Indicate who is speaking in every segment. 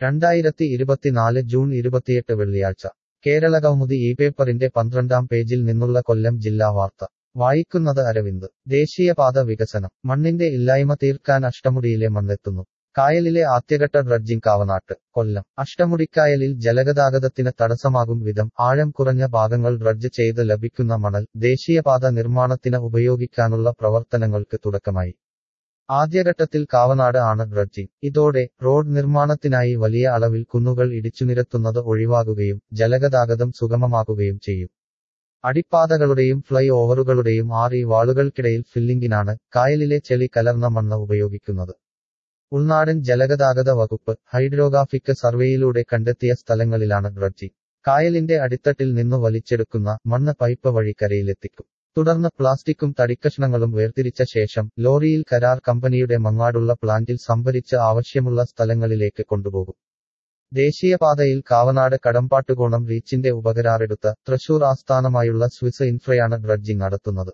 Speaker 1: രണ്ടായിരത്തി ഇരുപത്തിനാല് ജൂൺ ഇരുപത്തിയെട്ട് വെള്ളിയാഴ്ച കേരള കൗമുദി ഈ പേപ്പറിന്റെ പന്ത്രണ്ടാം പേജിൽ നിന്നുള്ള കൊല്ലം ജില്ലാ വാർത്ത വായിക്കുന്നത് അരവിന്ദ് ദേശീയപാത വികസനം മണ്ണിന്റെ ഇല്ലായ്മ തീർക്കാൻ അഷ്ടമുടിയിലെ മണ്ണെത്തുന്നു കായലിലെ ആദ്യഘട്ട ഡ്രഡ്ജിംഗ് കാവനാട്ട് കൊല്ലം അഷ്ടമുടിക്കായലിൽ ജലഗതാഗതത്തിന് തടസ്സമാകും വിധം ആഴം കുറഞ്ഞ ഭാഗങ്ങൾ ഡ്രഡ്ജ് ചെയ്ത് ലഭിക്കുന്ന മണൽ ദേശീയപാത നിർമ്മാണത്തിന് ഉപയോഗിക്കാനുള്ള പ്രവർത്തനങ്ങൾക്ക് തുടക്കമായി ആദ്യഘട്ടത്തിൽ കാവനാട് ആണ് ഡ്രഡ്ജിംഗ് ഇതോടെ റോഡ് നിർമ്മാണത്തിനായി വലിയ അളവിൽ കുന്നുകൾ ഇടിച്ചുനിരത്തുന്നത് ഒഴിവാകുകയും ജലഗതാഗതം സുഗമമാക്കുകയും ചെയ്യും അടിപ്പാതകളുടെയും ഫ്ലൈ ഓവറുകളുടെയും ആറ് ഈ വാളുകൾക്കിടയിൽ ഫില്ലിംഗിനാണ് കായലിലെ ചെളി കലർന്ന മണ്ണ് ഉപയോഗിക്കുന്നത് ഉൾനാടൻ ജലഗതാഗത വകുപ്പ് ഹൈഡ്രോഗ്രാഫിക് സർവേയിലൂടെ കണ്ടെത്തിയ സ്ഥലങ്ങളിലാണ് ഡ്രഡ്ജിംഗ് കായലിന്റെ അടിത്തട്ടിൽ നിന്നു വലിച്ചെടുക്കുന്ന മണ്ണ് പൈപ്പ് വഴി കരയിലെത്തിക്കും തുടർന്ന് പ്ലാസ്റ്റിക്കും തടിക്കഷ്ണങ്ങളും വേർതിരിച്ച ശേഷം ലോറിയിൽ കരാർ കമ്പനിയുടെ മങ്ങാടുള്ള പ്ലാന്റിൽ സംഭരിച്ച് ആവശ്യമുള്ള സ്ഥലങ്ങളിലേക്ക് കൊണ്ടുപോകും ദേശീയപാതയിൽ കാവനാട് കടമ്പാട്ടുകോണം റീച്ചിന്റെ ഉപകരാറെടുത്ത തൃശൂർ ആസ്ഥാനമായുള്ള സ്വിസ് ഇൻഫ്രയാണ് ഡ്രഡ്ജിംഗ് നടത്തുന്നത്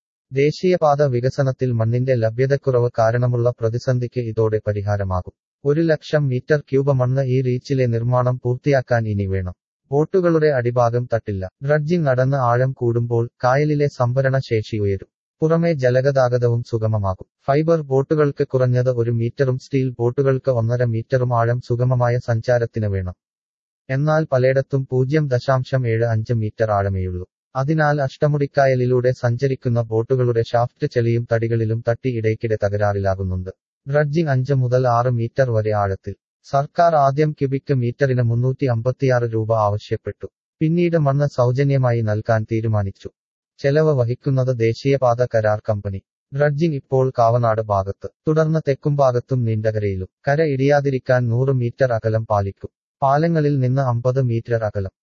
Speaker 1: ദേശീയപാത വികസനത്തിൽ മണ്ണിന്റെ ലഭ്യതക്കുറവ് കാരണമുള്ള പ്രതിസന്ധിക്ക് ഇതോടെ പരിഹാരമാകും ഒരു ലക്ഷം മീറ്റർ ക്യൂബ് മണ്ണ് ഈ റീച്ചിലെ നിർമ്മാണം പൂർത്തിയാക്കാൻ ഇനി വേണം ബോട്ടുകളുടെ അടിഭാഗം തട്ടില്ല ഡ്രഡ്ജിംഗ് നടന്ന് ആഴം കൂടുമ്പോൾ കായലിലെ സംഭരണ ശേഷി ഉയരും പുറമെ ജലഗതാഗതവും സുഗമമാകും ഫൈബർ ബോട്ടുകൾക്ക് കുറഞ്ഞത് ഒരു മീറ്ററും സ്റ്റീൽ ബോട്ടുകൾക്ക് ഒന്നര മീറ്ററും ആഴം സുഗമമായ സഞ്ചാരത്തിന് വേണം എന്നാൽ പലയിടത്തും പൂജ്യം ദശാംശം ഏഴ് അഞ്ച് മീറ്റർ ആഴമേയുള്ളൂ അതിനാൽ അഷ്ടമുടിക്കായലിലൂടെ സഞ്ചരിക്കുന്ന ബോട്ടുകളുടെ ഷാഫ്റ്റ് ചെളിയും തടികളിലും തട്ടി ഇടയ്ക്കിടെ തകരാറിലാകുന്നുണ്ട് ഡ്രഡ്ജിംഗ് അഞ്ച് മുതൽ ആറ് മീറ്റർ വരെ ആഴത്തിൽ സർക്കാർ ആദ്യം ക്യൂബിക് മീറ്ററിന് മുന്നൂറ്റി അമ്പത്തിയാറ് രൂപ ആവശ്യപ്പെട്ടു പിന്നീട് മണ്ണ് സൗജന്യമായി നൽകാൻ തീരുമാനിച്ചു ചെലവ് വഹിക്കുന്നത് ദേശീയപാത കരാർ കമ്പനി ഡ്രഡ്ജിംഗ് ഇപ്പോൾ കാവനാട് ഭാഗത്ത് തുടർന്ന് തെക്കുംഭാഗത്തും നീണ്ടകരയിലും കര ഇടിയാതിരിക്കാൻ നൂറ് മീറ്റർ അകലം പാലിക്കും പാലങ്ങളിൽ നിന്ന് അമ്പത് മീറ്റർ അകലം